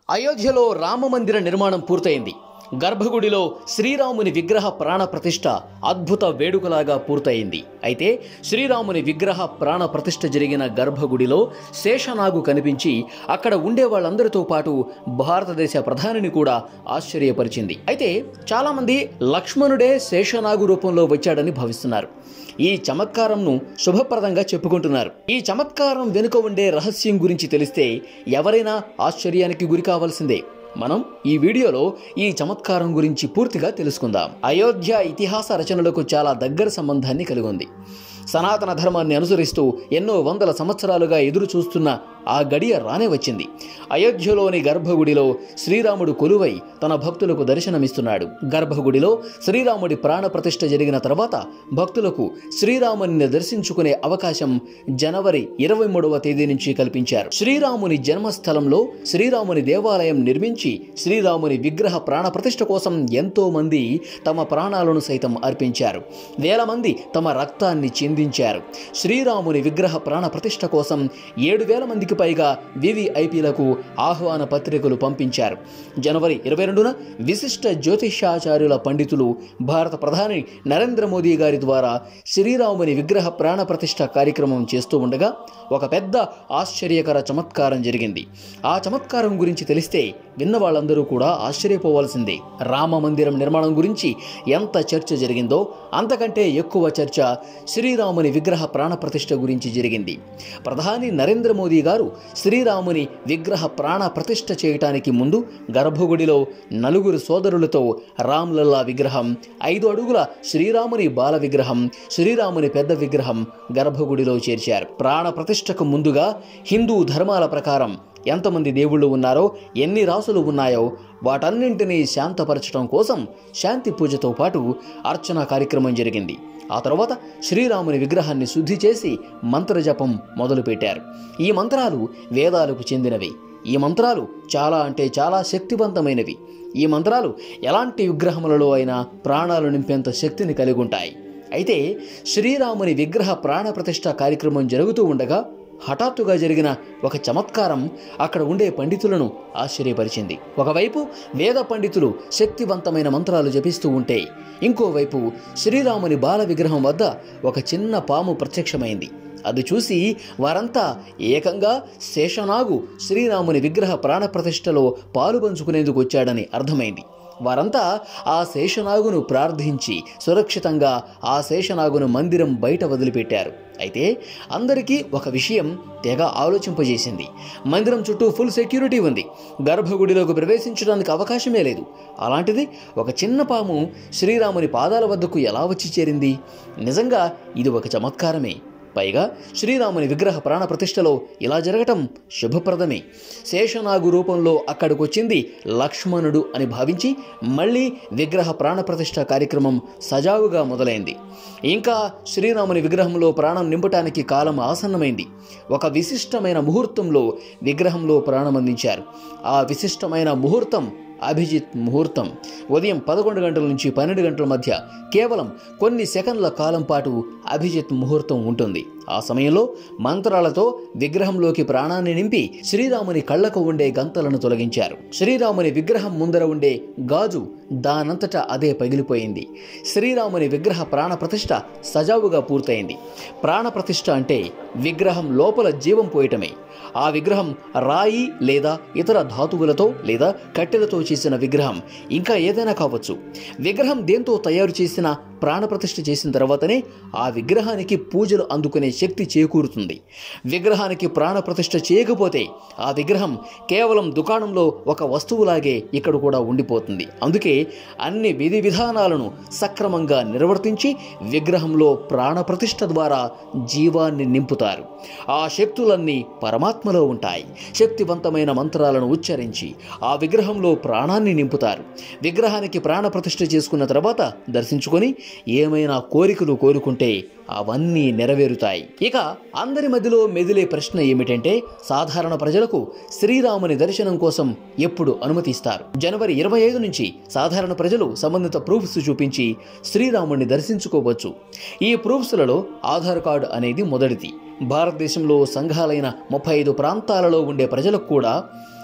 అయోధ్యలో రామమందిర నిర్మాణం పూర్తయింది గర్భగుడిలో శ్రీరాముని విగ్రహ ప్రాణ ప్రతిష్ఠ అద్భుత వేడుకలాగా పూర్తయింది అయితే శ్రీరాముని విగ్రహ ప్రాణ ప్రతిష్ఠ జరిగిన గర్భగుడిలో శేషనాగు కనిపించి అక్కడ ఉండే వాళ్ళందరితో పాటు భారతదేశ ప్రధానిని కూడా ఆశ్చర్యపరిచింది అయితే చాలామంది లక్ష్మణుడే శేషనాగు రూపంలో వచ్చాడని భావిస్తున్నారు ఈ చమత్కారంను శుభప్రదంగా చెప్పుకుంటున్నారు ఈ చమత్కారం వెనుక ఉండే రహస్యం గురించి తెలిస్తే ఎవరైనా ఆశ్చర్యానికి గురి కావాల్సిందే మనం ఈ వీడియోలో ఈ చమత్కారం గురించి పూర్తిగా తెలుసుకుందాం అయోధ్య ఇతిహాస రచనలకు చాలా దగ్గర సంబంధాన్ని కలిగి ఉంది సనాతన ధర్మాన్ని అనుసరిస్తూ ఎన్నో వందల సంవత్సరాలుగా ఎదురు చూస్తున్న ఆ గడియ రానే వచ్చింది అయోధ్యలోని గర్భగుడిలో శ్రీరాముడు కొలువై తన భక్తులకు దర్శనమిస్తున్నాడు గర్భగుడిలో శ్రీరాముడి ప్రాణ ప్రతిష్ఠ జరిగిన తర్వాత భక్తులకు శ్రీరాముని దర్శించుకునే అవకాశం జనవరి ఇరవై మూడవ తేదీ నుంచి కల్పించారు శ్రీరాముని జన్మస్థలంలో శ్రీరాముని దేవాలయం నిర్మించి శ్రీరాముని విగ్రహ ప్రాణ ప్రతిష్ఠ కోసం ఎంతో మంది తమ ప్రాణాలను సైతం అర్పించారు వేల మంది తమ రక్తాన్ని చిందించారు శ్రీరాముని విగ్రహ ప్రాణ ప్రతిష్ఠ కోసం ఏడు వేల మందికి పైగా వివిఐపీలకు ఆహ్వాన పత్రికలు పంపించారు జనవరి ఇరవై రెండున విశిష్ట జ్యోతిష్యాచార్యుల పండితులు భారత ప్రధాని నరేంద్ర మోదీ గారి ద్వారా శ్రీరాముని విగ్రహ ప్రాణ ప్రతిష్ఠ కార్యక్రమం చేస్తూ ఉండగా ఒక పెద్ద ఆశ్చర్యకర చమత్కారం జరిగింది ఆ చమత్కారం గురించి తెలిస్తే విన్న వాళ్ళందరూ కూడా ఆశ్చర్యపోవాల్సిందే రామ మందిరం నిర్మాణం గురించి ఎంత చర్చ జరిగిందో అంతకంటే ఎక్కువ చర్చ శ్రీరాముని విగ్రహ ప్రాణ ప్రతిష్ఠ గురించి జరిగింది ప్రధాని నరేంద్ర మోదీ గారు శ్రీరాముని విగ్రహ ప్రాణ ప్రతిష్ఠ చేయటానికి ముందు గర్భగుడిలో నలుగురు సోదరులతో రామ్లల్లా విగ్రహం ఐదు అడుగుల శ్రీరాముని బాల విగ్రహం శ్రీరాముని పెద్ద విగ్రహం గర్భగుడిలో చేర్చారు ప్రాణ ప్రతిష్ఠకు ముందుగా హిందూ ధర్మాల ప్రకారం ఎంతమంది దేవుళ్ళు ఉన్నారో ఎన్ని రాసులు ఉన్నాయో వాటన్నింటినీ శాంతపరచడం కోసం శాంతి పూజతో పాటు అర్చన కార్యక్రమం జరిగింది ఆ తర్వాత శ్రీరాముని విగ్రహాన్ని శుద్ధి చేసి మంత్రజపం మొదలుపెట్టారు ఈ మంత్రాలు వేదాలకు చెందినవి ఈ మంత్రాలు చాలా అంటే చాలా శక్తివంతమైనవి ఈ మంత్రాలు ఎలాంటి విగ్రహములలో అయినా ప్రాణాలు నింపేంత శక్తిని కలిగి ఉంటాయి అయితే శ్రీరాముని విగ్రహ ప్రాణ ప్రతిష్ఠ కార్యక్రమం జరుగుతూ ఉండగా హఠాత్తుగా జరిగిన ఒక చమత్కారం అక్కడ ఉండే పండితులను ఆశ్చర్యపరిచింది ఒకవైపు వేద పండితులు శక్తివంతమైన మంత్రాలు జపిస్తూ ఉంటే ఇంకోవైపు శ్రీరాముని బాల విగ్రహం వద్ద ఒక చిన్న పాము ప్రత్యక్షమైంది అది చూసి వారంతా ఏకంగా శేషనాగు శ్రీరాముని విగ్రహ ప్రాణప్రతిష్ఠలో పాలు పంచుకునేందుకు వచ్చాడని అర్థమైంది వారంతా ఆ శేషనాగును ప్రార్థించి సురక్షితంగా ఆ శేషనాగును మందిరం బయట వదిలిపెట్టారు అయితే అందరికీ ఒక విషయం తెగ ఆలోచింపజేసింది మందిరం చుట్టూ ఫుల్ సెక్యూరిటీ ఉంది గర్భగుడిలోకి ప్రవేశించడానికి అవకాశమే లేదు అలాంటిది ఒక చిన్న పాము శ్రీరాముని పాదాల వద్దకు ఎలా వచ్చి చేరింది నిజంగా ఇది ఒక చమత్కారమే పైగా శ్రీరాముని విగ్రహ ప్రాణ ప్రతిష్టలో ఇలా జరగటం శుభప్రదమే శేషనాగు రూపంలో అక్కడికొచ్చింది లక్ష్మణుడు అని భావించి మళ్ళీ విగ్రహ ప్రాణ ప్రతిష్ఠ కార్యక్రమం సజావుగా మొదలైంది ఇంకా శ్రీరాముని విగ్రహంలో ప్రాణం నింపటానికి కాలం ఆసన్నమైంది ఒక విశిష్టమైన ముహూర్తంలో విగ్రహంలో ప్రాణం అందించారు ఆ విశిష్టమైన ముహూర్తం అభిజిత్ ముహూర్తం ఉదయం పదకొండు గంటల నుంచి పన్నెండు గంటల మధ్య కేవలం కొన్ని సెకండ్ల కాలం పాటు అభిజిత్ ముహూర్తం ఉంటుంది ఆ సమయంలో మంత్రాలతో విగ్రహంలోకి ప్రాణాన్ని నింపి శ్రీరాముని కళ్ళకు ఉండే గంతలను తొలగించారు శ్రీరాముని విగ్రహం ముందర ఉండే గాజు దానంతటా అదే పగిలిపోయింది శ్రీరాముని విగ్రహ ప్రాణ ప్రతిష్ఠ సజావుగా పూర్తయింది ప్రాణ ప్రతిష్ఠ అంటే విగ్రహం లోపల జీవం పోయటమే ఆ విగ్రహం రాయి లేదా ఇతర ధాతువులతో లేదా కట్టెలతో చేసిన విగ్రహం ఇంకా ఏదైనా కావచ్చు విగ్రహం దేంతో తయారు చేసిన ప్రాణప్రతిష్ఠ చేసిన తర్వాతనే ఆ విగ్రహానికి పూజలు అందుకునే శక్తి చేకూరుతుంది విగ్రహానికి ప్రాణప్రతిష్ఠ చేయకపోతే ఆ విగ్రహం కేవలం దుకాణంలో ఒక వస్తువులాగే ఇక్కడ కూడా ఉండిపోతుంది అందుకే అన్ని విధి విధానాలను సక్రమంగా నిర్వర్తించి విగ్రహంలో ప్రాణప్రతిష్ఠ ద్వారా జీవాన్ని నింపుతారు ఆ శక్తులన్నీ పరమాత్మలో ఉంటాయి శక్తివంతమైన మంత్రాలను ఉచ్చరించి ఆ విగ్రహంలో ప్రాణాన్ని నింపుతారు విగ్రహానికి ప్రాణప్రతిష్ఠ చేసుకున్న తర్వాత దర్శించుకొని ఏమైనా కోరికలు కోరుకుంటే అవన్నీ నెరవేరుతాయి ఇక అందరి మధ్యలో మెదిలే ప్రశ్న ఏమిటంటే సాధారణ ప్రజలకు శ్రీరాముని దర్శనం కోసం ఎప్పుడు అనుమతిస్తారు జనవరి ఇరవై ఐదు నుంచి సాధారణ ప్రజలు సంబంధిత ప్రూఫ్స్ చూపించి శ్రీరాముని దర్శించుకోవచ్చు ఈ ప్రూఫ్స్లలో ఆధార్ కార్డు అనేది మొదటిది భారతదేశంలో సంఘాలైన ముప్పై ఐదు ప్రాంతాలలో ఉండే ప్రజలకు కూడా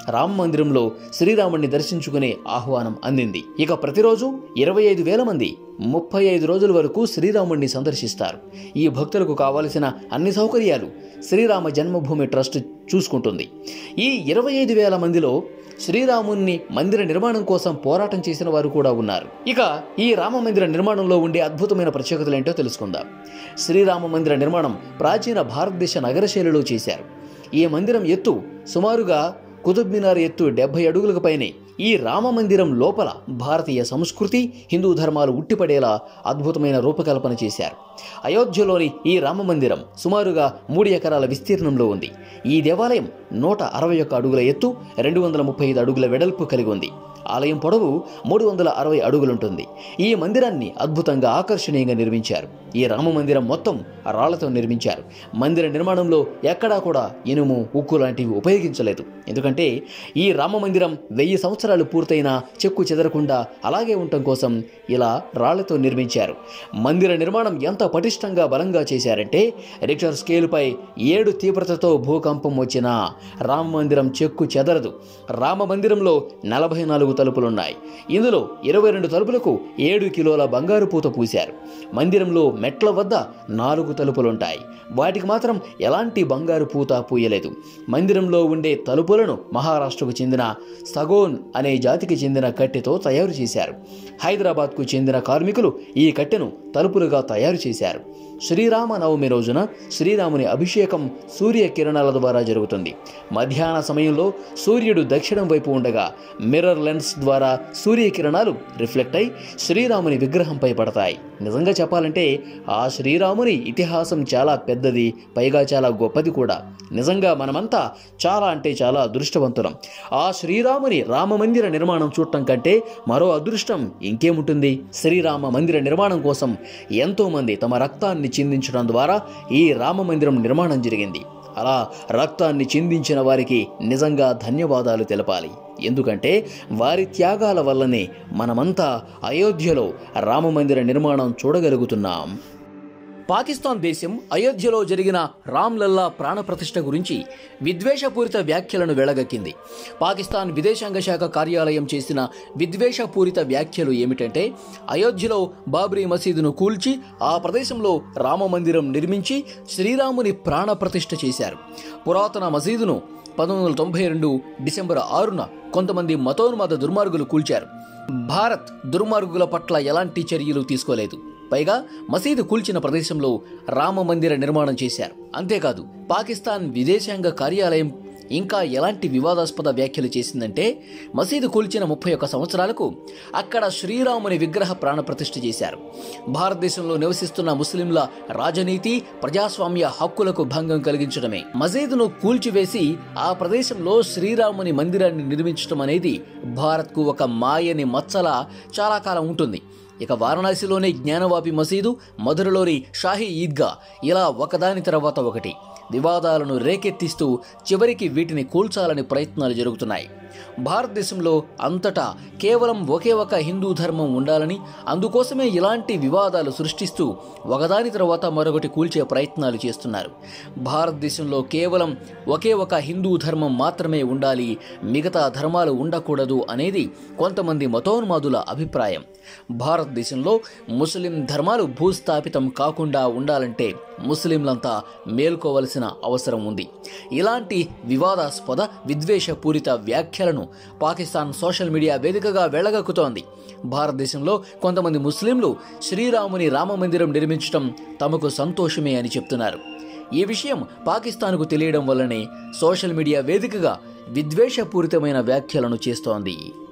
రామ మందిరంలో శ్రీరాముడిని దర్శించుకునే ఆహ్వానం అందింది ఇక ప్రతిరోజు ఇరవై ఐదు వేల మంది ముప్పై ఐదు రోజుల వరకు శ్రీరాముడిని సందర్శిస్తారు ఈ భక్తులకు కావలసిన అన్ని సౌకర్యాలు శ్రీరామ జన్మభూమి ట్రస్ట్ చూసుకుంటుంది ఈ ఇరవై ఐదు వేల మందిలో శ్రీరాముని మందిర నిర్మాణం కోసం పోరాటం చేసిన వారు కూడా ఉన్నారు ఇక ఈ రామ మందిర నిర్మాణంలో ఉండే అద్భుతమైన ప్రత్యేకతలు ఏంటో తెలుసుకుందాం శ్రీరామ మందిర నిర్మాణం ప్రాచీన భారతదేశ నగర శైలిలో చేశారు ఈ మందిరం ఎత్తు సుమారుగా కుతుబ్ మినార్ ఎత్తు డెబ్బై అడుగులకు పైనే ఈ రామ మందిరం లోపల భారతీయ సంస్కృతి హిందూ ధర్మాలు ఉట్టిపడేలా అద్భుతమైన రూపకల్పన చేశారు అయోధ్యలోని ఈ రామ మందిరం సుమారుగా మూడు ఎకరాల విస్తీర్ణంలో ఉంది ఈ దేవాలయం నూట అరవై ఒక్క అడుగుల ఎత్తు రెండు వందల ముప్పై ఐదు అడుగుల వెడల్పు కలిగి ఉంది ఆలయం పొడవు మూడు వందల అరవై అడుగులుంటుంది ఈ మందిరాన్ని అద్భుతంగా ఆకర్షణీయంగా నిర్మించారు ఈ రామ మందిరం మొత్తం రాళ్లతో నిర్మించారు మందిర నిర్మాణంలో ఎక్కడా కూడా ఇనుము ఉక్కు లాంటివి ఉపయోగించలేదు ఎందుకంటే ఈ రామ మందిరం వెయ్యి సంవత్సరాలు పూర్తయినా చెక్కు చెదరకుండా అలాగే ఉండటం కోసం ఇలా రాళ్లతో నిర్మించారు మందిర నిర్మాణం ఎంత పటిష్టంగా బలంగా చేశారంటే రిక్టర్ స్కేలుపై ఏడు తీవ్రతతో భూకంపం వచ్చినా రామ మందిరం చెక్కు చెదరదు రామ మందిరంలో నలభై నాలుగు తలుపులున్నాయి ఇందులో ఇరవై రెండు తలుపులకు ఏడు కిలోల బంగారు పూత పూశారు మందిరంలో మెట్ల వద్ద నాలుగు తలుపులుంటాయి వాటికి మాత్రం ఎలాంటి బంగారు పూత పూయలేదు మందిరంలో ఉండే తలుపులను మహారాష్ట్రకు చెందిన సగోన్ అనే జాతికి చెందిన కట్టెతో తయారు చేశారు హైదరాబాద్కు చెందిన కార్మికులు ఈ కట్టెను తలుపులుగా తయారు చేశారు శ్రీరామ నవమి రోజున శ్రీరాముని అభిషేకం సూర్య కిరణాల ద్వారా జరుగుతుంది మధ్యాహ్న సమయంలో సూర్యుడు దక్షిణం వైపు ఉండగా మిర్రర్ లెన్స్ ద్వారా సూర్యకిరణాలు రిఫ్లెక్ట్ అయి శ్రీరాముని విగ్రహంపై పడతాయి నిజంగా చెప్పాలంటే ఆ శ్రీరాముని ఇతిహాసం చాలా పెద్దది పైగా చాలా గొప్పది కూడా నిజంగా మనమంతా చాలా అంటే చాలా అదృష్టవంతులం ఆ శ్రీరాముని రామ మందిర నిర్మాణం చూడటం కంటే మరో అదృష్టం ఇంకేముంటుంది శ్రీరామ మందిర నిర్మాణం కోసం ఎంతోమంది తమ రక్తాన్ని చిందించడం ద్వారా ఈ రామ మందిరం నిర్మాణం జరిగింది అలా రక్తాన్ని చిందించిన వారికి నిజంగా ధన్యవాదాలు తెలపాలి ఎందుకంటే వారి త్యాగాల వల్లనే మనమంతా అయోధ్యలో రామమందిర నిర్మాణం చూడగలుగుతున్నాం పాకిస్తాన్ దేశం అయోధ్యలో జరిగిన రామ్లల్లా ప్రాణప్రతిష్ఠ గురించి విద్వేషపూరిత వ్యాఖ్యలను వెళ్లగక్కింది పాకిస్తాన్ విదేశాంగ శాఖ కార్యాలయం చేసిన విద్వేషపూరిత వ్యాఖ్యలు ఏమిటంటే అయోధ్యలో బాబ్రీ మసీదును కూల్చి ఆ ప్రదేశంలో రామ మందిరం నిర్మించి శ్రీరాముని ప్రాణప్రతిష్ఠ చేశారు పురాతన మసీదును పంతొమ్మిది వందల తొంభై రెండు డిసెంబర్ ఆరున కొంతమంది మతోన్మాద దుర్మార్గులు కూల్చారు భారత్ దుర్మార్గుల పట్ల ఎలాంటి చర్యలు తీసుకోలేదు పైగా మసీదు కూల్చిన ప్రదేశంలో రామ మందిర నిర్మాణం చేశారు అంతేకాదు పాకిస్తాన్ విదేశాంగ కార్యాలయం ఇంకా ఎలాంటి వివాదాస్పద వ్యాఖ్యలు చేసిందంటే మసీదు కూల్చిన ముప్పై ఒక్క సంవత్సరాలకు అక్కడ శ్రీరాముని విగ్రహ ప్రాణప్రతిష్ఠ చేశారు భారతదేశంలో నివసిస్తున్న ముస్లింల రాజనీతి ప్రజాస్వామ్య హక్కులకు భంగం కలిగించడమే మసీదును కూల్చివేసి ఆ ప్రదేశంలో శ్రీరాముని మందిరాన్ని నిర్మించడం అనేది భారత్కు ఒక మాయని మచ్చలా చాలా కాలం ఉంటుంది ఇక వారణాసిలోని జ్ఞానవాపి మసీదు మధురలోని షాహీ ఈద్గా ఇలా ఒకదాని తర్వాత ఒకటి వివాదాలను రేకెత్తిస్తూ చివరికి వీటిని కూల్చాలని ప్రయత్నాలు జరుగుతున్నాయి భారతదేశంలో అంతటా కేవలం ఒకే ఒక హిందూ ధర్మం ఉండాలని అందుకోసమే ఇలాంటి వివాదాలు సృష్టిస్తూ ఒకదాని తర్వాత మరొకటి కూల్చే ప్రయత్నాలు చేస్తున్నారు భారతదేశంలో కేవలం ఒకే ఒక హిందూ ధర్మం మాత్రమే ఉండాలి మిగతా ధర్మాలు ఉండకూడదు అనేది కొంతమంది మతోన్మాదుల అభిప్రాయం భారతదేశంలో ముస్లిం ధర్మాలు భూస్థాపితం కాకుండా ఉండాలంటే ముస్లింలంతా మేల్కోవలసిన అవసరం ఉంది ఇలాంటి వివాదాస్పద విద్వేషపూరిత వ్యాఖ్యలను పాకిస్తాన్ సోషల్ మీడియా వేదికగా వెళ్ళగక్కుతోంది భారతదేశంలో కొంతమంది ముస్లింలు శ్రీరాముని రామ మందిరం నిర్మించడం తమకు సంతోషమే అని చెప్తున్నారు ఈ విషయం పాకిస్తాన్కు తెలియడం వల్లనే సోషల్ మీడియా వేదికగా విద్వేషపూరితమైన వ్యాఖ్యలను చేస్తోంది